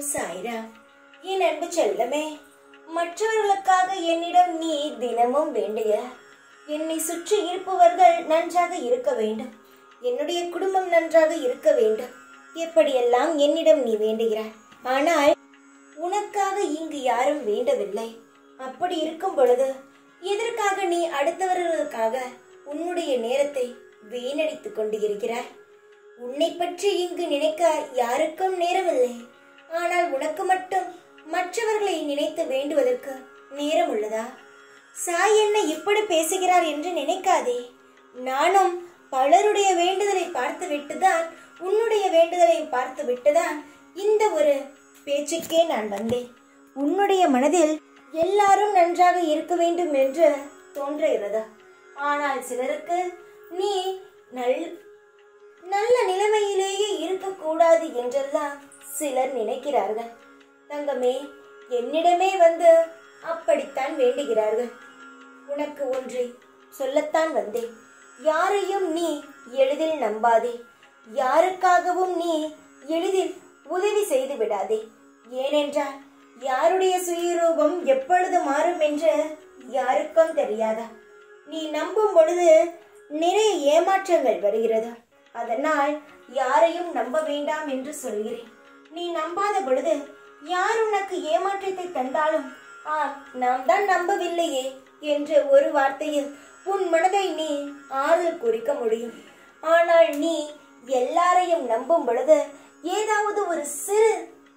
சாய்ராம் என் அன்பு செல்லமே மற்றவர்களுக்காக என்னிடம் நீ தினமும் வேண்டுகிற என்னை சுற்றி இருப்பவர்கள் நன்றாக இருக்க வேண்டும் என்னுடைய குடும்பம் நன்றாக இருக்க வேண்டும் எப்படியெல்லாம் என்னிடம் நீ வேண்டுகிறாய் ஆனால் உனக்காக இங்கு யாரும் வேண்டவில்லை அப்படி இருக்கும் பொழுது எதற்காக நீ அடுத்தவர்களுக்காக உன்னுடைய நேரத்தை வீணடித்துக் கொண்டு இருக்கிறாய் உன்னை பற்றி இங்கு நினைக்க யாருக்கும் நேரமில்லை ஆனால் உனக்கு மட்டும் மற்றவர்களை நினைத்து வேண்டுவதற்கு நேரம் உள்ளதா சாய் என்ன இப்படி பேசுகிறார் என்று நினைக்காதே நானும் பலருடைய வேண்டுதலை பார்த்து விட்டுதான் உன்னுடைய வேண்டுதலை பார்த்து விட்டுதான் இந்த ஒரு பேச்சுக்கே நான் வந்தேன் உன்னுடைய மனதில் எல்லாரும் நன்றாக இருக்க வேண்டும் என்று தோன்றுகிறது ஆனால் சிலருக்கு நீ நல் நல்ல நிலைமையிலேயே இருக்கக்கூடாது என்றெல்லாம் சிலர் நினைக்கிறார்கள் தங்கமே என்னிடமே வந்து அப்படித்தான் வேண்டுகிறார்கள் உனக்கு ஒன்றை சொல்லத்தான் வந்தேன் யாரையும் நீ எளிதில் நம்பாதே யாருக்காகவும் நீ எளிதில் உதவி செய்து விடாதே ஏனென்றால் யாருடைய சுயரூபம் எப்பொழுது மாறும் என்று யாருக்கும் தெரியாதா நீ நம்பும் பொழுது நிறைய ஏமாற்றங்கள் வருகிறது அதனால் யாரையும் நம்ப வேண்டாம் என்று சொல்கிறேன் நீ நம்பாத பொழுது யார் உனக்கு ஏமாற்றத்தை தந்தாலும் ஆ நாம் தான் நம்பவில்லையே என்ற ஒரு வார்த்தையில் உன் மனதை நீ ஆறுதல் குறிக்க முடியும் ஆனால் நீ எல்லாரையும் நம்பும் பொழுது ஏதாவது ஒரு சிறு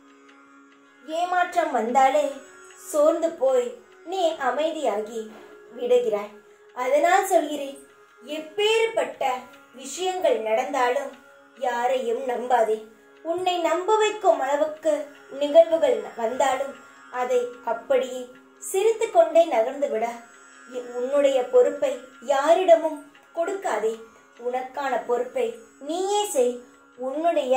ஏமாற்றம் வந்தாலே சோர்ந்து போய் நீ அமைதியாகி விடுகிறாய் அதனால் சொல்கிறேன் எப்பேறுபட்ட விஷயங்கள் நடந்தாலும் யாரையும் நம்பாதே உன்னை நம்ப வைக்கும் அளவுக்கு நிகழ்வுகள் வந்தாலும் அதை அப்படியே சிரித்து கொண்டே நகர்ந்து விட இ- உன்னுடைய பொறுப்பை யாரிடமும் கொடுக்காதே உனக்கான பொறுப்பை நீயே செய் உன்னுடைய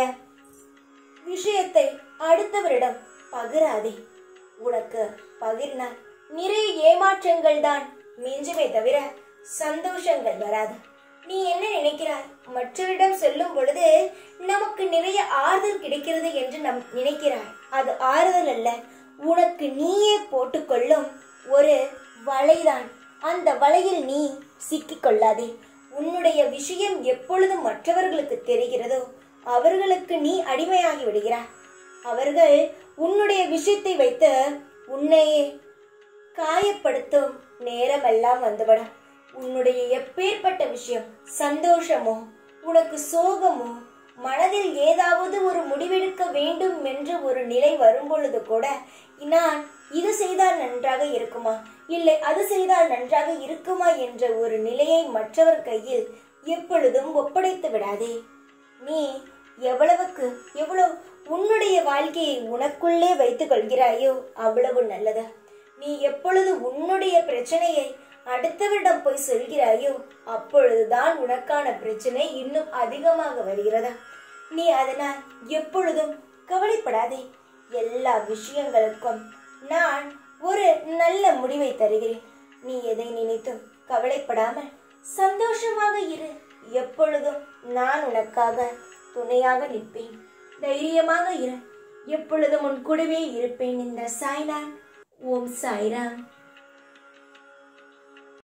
விஷயத்தை அடுத்தவரிடம் பகிராதே உனக்கு பகிர்னால் நிறைய ஏமாற்றங்கள் தான் மிஞ்சுமே தவிர சந்தோஷங்கள் வராது நீ என்ன நினைக்கிறாய் மற்றவரிடம் சொல்லும் பொழுது நமக்கு நிறைய ஆறுதல் கிடைக்கிறது என்று நம் நினைக்கிறாய் அது ஆறுதல் அல்ல உனக்கு நீயே போட்டுக்கொள்ளும் ஒரு வலைதான் அந்த வலையில் நீ சிக்கிக் கொள்ளாதே உன்னுடைய விஷயம் எப்பொழுது மற்றவர்களுக்கு தெரிகிறதோ அவர்களுக்கு நீ அடிமையாகி விடுகிறாய் அவர்கள் உன்னுடைய விஷயத்தை வைத்து உன்னையே காயப்படுத்தும் நேரமெல்லாம் வந்துவிடும் உன்னுடைய எப்பேற்பட்ட விஷயம் சந்தோஷமோ உனக்கு சோகமோ மனதில் ஏதாவது ஒரு முடிவெடுக்க வேண்டும் என்று ஒரு நிலை வரும் பொழுது கூட நான் இது செய்தால் நன்றாக இருக்குமா இல்லை அது செய்தால் நன்றாக இருக்குமா என்ற ஒரு நிலையை மற்றவர் கையில் எப்பொழுதும் ஒப்படைத்து விடாதே நீ எவ்வளவுக்கு எவ்வளவு உன்னுடைய வாழ்க்கையை உனக்குள்ளே வைத்துக் கொள்கிறாயோ அவ்வளவு நல்லது நீ எப்பொழுது உன்னுடைய பிரச்சனையை அடுத்தவரிடம் போய் சொல்கிறாயோ அப்பொழுதுதான் உனக்கான பிரச்சனை இன்னும் அதிகமாக வருகிறதா நீ அதனால் எப்பொழுதும் கவலைப்படாதே எல்லா விஷயங்களுக்கும் நான் ஒரு நல்ல முடிவை தருகிறேன் நீ எதை நினைத்தும் கவலைப்படாமல் சந்தோஷமாக இரு எப்பொழுதும் நான் உனக்காக துணையாக நிற்பேன் தைரியமாக இரு எப்பொழுதும் உன் கூடவே இருப்பேன் இந்த சாய்நான் ஓம் சாய்ராம்